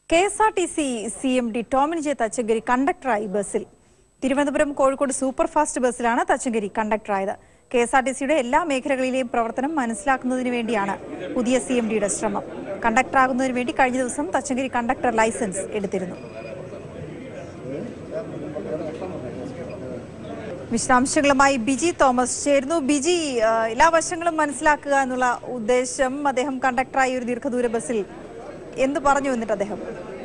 K S R T C C M D Tomin J Thachankary കണ്ടക്ടറായി ബസ്സിൽ Thiruvananthapuram Kozhikode super fast ബസ്സിലാണ് തച്ചങ്കരി കണ്ടക്ടറായത് കെ എസ് ആർ ടി സിയുടെ എല്ലാ മേഖലകളിലെയും പ്രവർത്തനം മനസ്സിലാക്കുന്നതിന് വേണ്ടിയാണ് പുതിയ സി എം ഡിയുടെ ശ്രമം കണ്ടക്ടറാകുന്നതിന് വേണ്ടി കഴിഞ്ഞ ദിവസം തച്ചങ്കരി കണ്ടക്ടർ ലൈസൻസ് എടുത്തിരുന്നു വിശദാംശങ്ങളുമായി ബിജി തോമസ് ചേരുന്നു ബിജി ആ, എല്ലാ വശങ്ങളും മനസ്സിലാക്കുക എന്നുള്ള ഉദ്ദേശം അദ്ദേഹം കണ്ടക്ടറായി ഒരു ദീർഘദൂര ബസ്സിൽ എന്ത് പറഞ്ഞു എന്നിട്ട് അദ്ദേഹം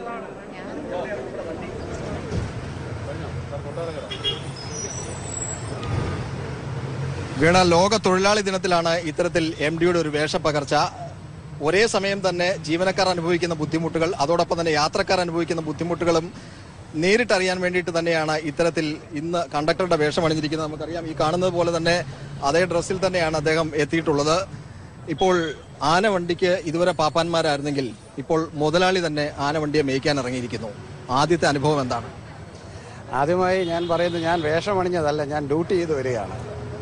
വീണ ലോക തൊഴിലാളി ദിനത്തിലാണ് ഇത്തരത്തിൽ എം ഡിയുടെ ഒരു വേഷപ്പകർച്ച ഒരേ സമയം തന്നെ ജീവനക്കാർ അനുഭവിക്കുന്ന ബുദ്ധിമുട്ടുകൾ അതോടൊപ്പം തന്നെ യാത്രക്കാർ അനുഭവിക്കുന്ന ബുദ്ധിമുട്ടുകളും നേരിട്ടറിയാൻ വേണ്ടിയിട്ട് തന്നെയാണ് ഇത്തരത്തിൽ ഇന്ന് കണ്ടക്ടറുടെ വേഷം അണിഞ്ഞിരിക്കുന്നത് നമുക്കറിയാം ഈ കാണുന്നത് പോലെ തന്നെ അതേ ഡ്രസ്സിൽ തന്നെയാണ് അദ്ദേഹം എത്തിയിട്ടുള്ളത് ഇപ്പോൾ ആനവണ്ടിക്ക് ഇതുവരെ പാപ്പാന്മാരായിരുന്നെങ്കിൽ ഇപ്പോൾ മുതലാളി തന്നെ ആനവണ്ടിയെ മേയ്ക്കാൻ ഇറങ്ങിയിരിക്കുന്നു ആദ്യത്തെ അനുഭവം എന്താണ് ആദ്യമായി ഞാൻ പറയുന്നത് ഞാൻ വേഷമണിഞ്ഞതല്ല ഞാൻ ഡ്യൂട്ടി ചെയ്ത് വരികയാണ്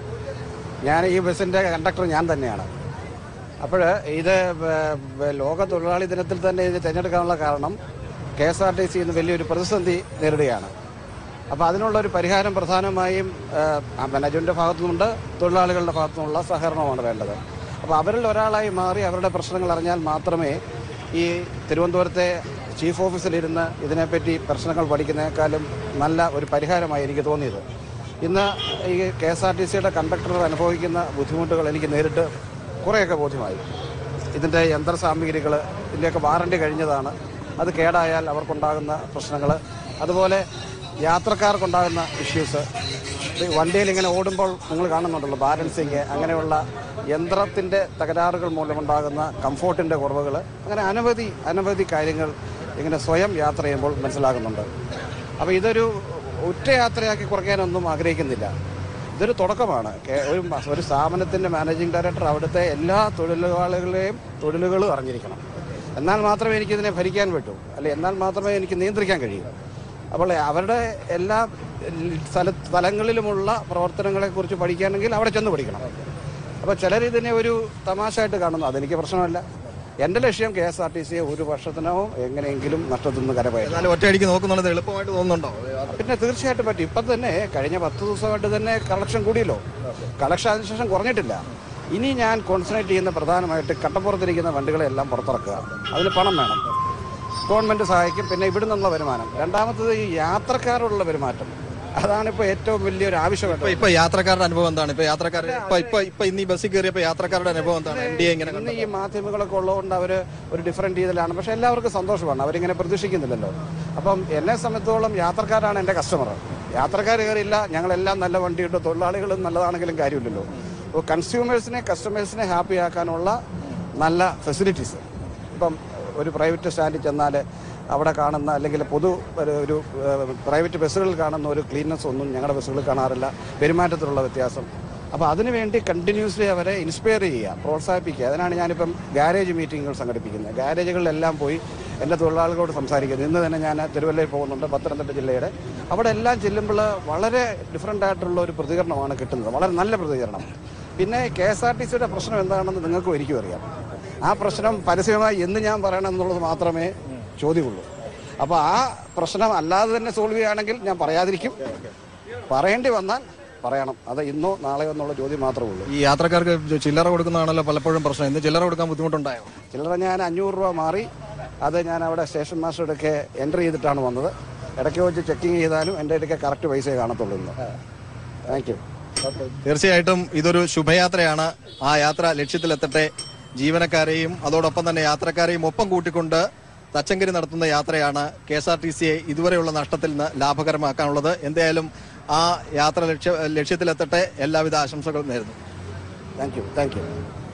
ഞാൻ ഈ ബസ്സിൻ്റെ കണ്ടക്ടർ ഞാൻ തന്നെയാണ് അപ്പോൾ ഇത് വ- വ- ലോക തൊഴിലാളി ദിനത്തിൽ തന്നെ ഇത് തിരഞ്ഞെടുക്കാനുള്ള കാരണം K S R T C ഇന്ന് വലിയൊരു പ്രതിസന്ധി നേരിടുകയാണ് അപ്പോൾ അതിനുള്ള ഒരു പരിഹാരം പ്രധാനമായും മാനേജ്മെൻറ്റിൻ്റെ ഭാഗത്തുനിന്നുണ്ട് തൊഴിലാളികളുടെ ഭാഗത്തുനിന്നുള്ള സഹകരണമാണ് വേണ്ടത് അപ്പോൾ അവരിൽ ഒരാളായി മാറി അവരുടെ പ്രശ്നങ്ങൾ അറിഞ്ഞാൽ മാത്രമേ ഈ തിരുവനന്തപുരത്തെ ചീഫ് ഓഫീസിലിരുന്ന് ഇതിനെപ്പറ്റി പ്രശ്നങ്ങൾ പഠിക്കുന്നതിനേക്കാളും നല്ല ഒരു പരിഹാരമായി എനിക്ക് തോന്നിയത് ഇന്ന് ഈ കെ എസ് ആർ ടി സിയുടെ കണ്ടക്ടർ അനുഭവിക്കുന്ന ബുദ്ധിമുട്ടുകൾ എനിക്ക് നേരിട്ട് കുറേയൊക്കെ ബോധ്യമായി ഇതിൻ്റെ യന്ത്ര സാമഗ്രികൾ ഇതിൻ്റെയൊക്കെ വാറണ്ടി കഴിഞ്ഞതാണ് അത് കേടായാൽ അവർക്കുണ്ടാകുന്ന പ്രശ്നങ്ങൾ അതുപോലെ യാത്രക്കാർക്കുണ്ടാകുന്ന ഇഷ്യൂസ് വണ്ടിയിൽ ഇങ്ങനെ ഓടുമ്പോൾ നിങ്ങൾ കാണുന്നുണ്ടല്ലോ ബാലൻസിങ് അങ്ങനെയുള്ള യന്ത്രത്തിൻ്റെ തകരാറുകൾ മൂലമുണ്ടാകുന്ന കംഫോർട്ടിൻ്റെ കുറവുകൾ അങ്ങനെ അനവധി അനവധി കാര്യങ്ങൾ ഇങ്ങനെ സ്വയം യാത്ര ചെയ്യുമ്പോൾ മനസ്സിലാകുന്നുണ്ട് അപ്പോൾ ഇതൊരു ഒറ്റ യാത്രയാക്കി കുറയ്ക്കാനൊന്നും ആഗ്രഹിക്കുന്നില്ല ഇതൊരു തുടക്കമാണ് കേ- ഒരു മ- ഒരു സ്ഥാപനത്തിൻ്റെ മാനേജിംഗ് ഡയറക്ടർ അവിടുത്തെ എല്ലാ തൊഴിലാളികളെയും തൊഴിലുകളും അറിഞ്ഞിരിക്കണം എന്നാൽ മാത്രമേ എനിക്കിതിനെ ഭരിക്കാൻ പറ്റൂ അല്ലെ എന്നാൽ മാത്രമേ എനിക്ക് നിയന്ത്രിക്കാൻ കഴിയൂ അപ്പോൾ അവരുടെ എല്ലാ സ്ഥല സ്ഥലങ്ങളിലുമുള്ള പ്രവർത്തനങ്ങളെക്കുറിച്ച് പഠിക്കുകയാണെങ്കിൽ അവിടെ ചെന്ന് പഠിക്കണം അപ്പോൾ ചിലർ ഇതിനെ ഒരു തമാശയായിട്ട് കാണുന്നു അതെനിക്ക് പ്രശ്നമല്ല എൻ്റെ ലക്ഷ്യം കെ എസ് ആർ ടി സിയെ ഒരു വർഷത്തിനകം എങ്ങനെയെങ്കിലും നഷ്ടത്തിൽ നിന്ന് കരപയറ്റും എന്നാലും ഒറ്റയടിക്ക് നോക്കുന്നുള്ളത് എളുപ്പമായിട്ട് തോന്നുന്നുണ്ടോ പിന്നെ തീർച്ചയായിട്ടും പറ്റും ഇപ്പം തന്നെ കഴിഞ്ഞ പത്ത് ദിവസമായിട്ട് തന്നെ കളക്ഷൻ കൂടിയല്ലോ കളക്ഷൻ അതിനുശേഷം കുറഞ്ഞിട്ടില്ല ഇനി ഞാൻ കോൺസെൻട്രേറ്റ് ചെയ്യുന്ന പ്രധാനമായിട്ട് കട്ടപ്പുറത്തിരിക്കുന്ന വണ്ടികളെല്ലാം പുറത്തിറക്കുക അതിന് പണം വേണം ഗവൺമെൻറ് സഹായിക്കും പിന്നെ ഇവിടെ നിന്നുള്ള വരുമാനം രണ്ടാമത്തത് ഈ യാത്രക്കാരുള്ള പെരുമാറ്റം അതാണ് ഇപ്പോൾ ഏറ്റവും വലിയൊരു ഇപ്പൊ ആവശ്യമായിട്ട് ഇപ്പൊ യാത്രക്കാരുടെ അനുഭവം എന്താണ് ഇപ്പൊ യാത്രക്കാർ ഇപ്പൊ ഇപ്പൊ ഇപ്പൊ ഇന്ന് ഈ ബസ്സിൽ കയറിയപ്പോ യാത്രക്കാരുടെ അനുഭവം എന്താണ് എം ഡി എ ഇങ്ങനെ ഇന്ന് ഈ മാധ്യമങ്ങളൊക്കെ ഉള്ളതുകൊണ്ട് അവർ ഒരു ഡിഫറെൻറ്റ് രീതിയിലാണ് പക്ഷേ എല്ലാവർക്കും സന്തോഷമാണ് അവരിങ്ങനെ പ്രതീക്ഷിക്കുന്നില്ലല്ലോ അപ്പം എന്നെ സംബന്ധിച്ചോളം യാത്രക്കാരാണ് എൻ്റെ കസ്റ്റമർ യാത്രക്കാർ കയറിയില്ല ഞങ്ങളെല്ലാം നല്ല വണ്ടിയുണ്ട് തൊഴിലാളികളും നല്ലതാണെങ്കിലും കാര്യമില്ലല്ലോ അപ്പോൾ കൺസ്യൂമേഴ്സിനെ കസ്റ്റമേഴ്സിനെ ഹാപ്പി ആക്കാനുള്ള നല്ല ഫെസിലിറ്റീസ് ഇപ്പം ഒരു പ്രൈവറ്റ് സ്റ്റാൻഡിൽ ചെന്നാൽ അവിടെ കാണുന്ന അല്ലെങ്കിൽ പൊതു ഒരു ഒരു പ്രൈവറ്റ് ബസ്സുകളിൽ കാണുന്ന ഒരു ക്ലീൻനെസ് ഒന്നും ഞങ്ങളുടെ ബസ്സുകളിൽ കാണാറില്ല പെരുമാറ്റത്തിലുള്ള വ്യത്യാസം അപ്പോൾ അതിനുവേണ്ടി കണ്ടിന്യൂസ്ലി അവരെ ഇൻസ്പയർ ചെയ്യുക പ്രോത്സാഹിപ്പിക്കുക അതിനാണ് ഞാനിപ്പം ഗാരേജ് മീറ്റിങ്ങുകൾ സംഘടിപ്പിക്കുന്നത് ഗാരേജുകളിലെല്ലാം പോയി എൻ്റെ തൊഴിലാളികളോട് സംസാരിക്കുന്നത് ഇന്ന് തന്നെ ഞാൻ തിരുവല്ലയിൽ പോകുന്നുണ്ട് പത്തനംതിട്ട ജില്ലയുടെ അവിടെ എല്ലാം ചെല്ലുമ്പോൾ വളരെ ഡിഫറെൻ്റ് ആയിട്ടുള്ള ഒരു പ്രതികരണമാണ് കിട്ടുന്നത് വളരെ നല്ല പ്രതികരണം പിന്നെ കെ എസ് ആർ ടി സിയുടെ പ്രശ്നം എന്താണെന്ന് നിങ്ങൾക്കും എനിക്കും അറിയാം ആ പ്രശ്നം പരസ്യമായി എന്ന് ഞാൻ പറയണം എന്നുള്ളത് മാത്രമേ ചോദ്യമുള്ളൂ അപ്പോൾ ആ പ്രശ്നം അല്ലാതെ തന്നെ സോൾവ് ചെയ്യുകയാണെങ്കിൽ ഞാൻ പറയാതിരിക്കും പറയേണ്ടി വന്നാൽ പറയണം അത് ഇന്നോ നാളെയോ എന്നുള്ള ചോദ്യം മാത്രമേ ഉള്ളൂ ഈ യാത്രക്കാർക്ക് ചില്ലറ കൊടുക്കുന്നതാണല്ലോ പലപ്പോഴും പ്രശ്നം ഇന്ന് ചില്ലറ കൊടുക്കാൻ ബുദ്ധിമുട്ടുണ്ടായോ ചില്ലറ ഞാൻ അഞ്ഞൂറ് രൂപ മാറി അത് ഞാൻ അവിടെ സ്റ്റേഷൻ മാസ്റ്ററുടെയൊക്കെ എൻട്രി ചെയ്തിട്ടാണ് വന്നത് ഇടയ്ക്ക് വെച്ച് ചെക്കിങ് ചെയ്താലും എൻ്റെ ഇടയ്ക്ക് കറക്റ്റ് പൈസയെ കാണത്തുള്ളൂ ഇന്ന് താങ്ക് യു തീർച്ചയായിട്ടും ഇതൊരു ശുഭയാത്രയാണ് ആ യാത്ര ലക്ഷ്യത്തിലെത്തട്ടെ ജീവനക്കാരെയും അതോടൊപ്പം തന്നെ യാത്രക്കാരെയും ഒപ്പം കൂട്ടിക്കൊണ്ട് തച്ചങ്കരി നടത്തുന്ന യാത്രയാണ് കെ എസ് ആർ ടി സിയെ ഇതുവരെയുള്ള നഷ്ടത്തിൽ നിന്ന് ലാഭകരമാക്കാനുള്ളത് എന്തായാലും ആ യാത്ര ലക്ഷ്യ ലക്ഷ്യത്തിലെത്തട്ടെ എല്ലാവിധ ആശംസകളും നേരുന്നു താങ്ക് യു താങ്ക് യു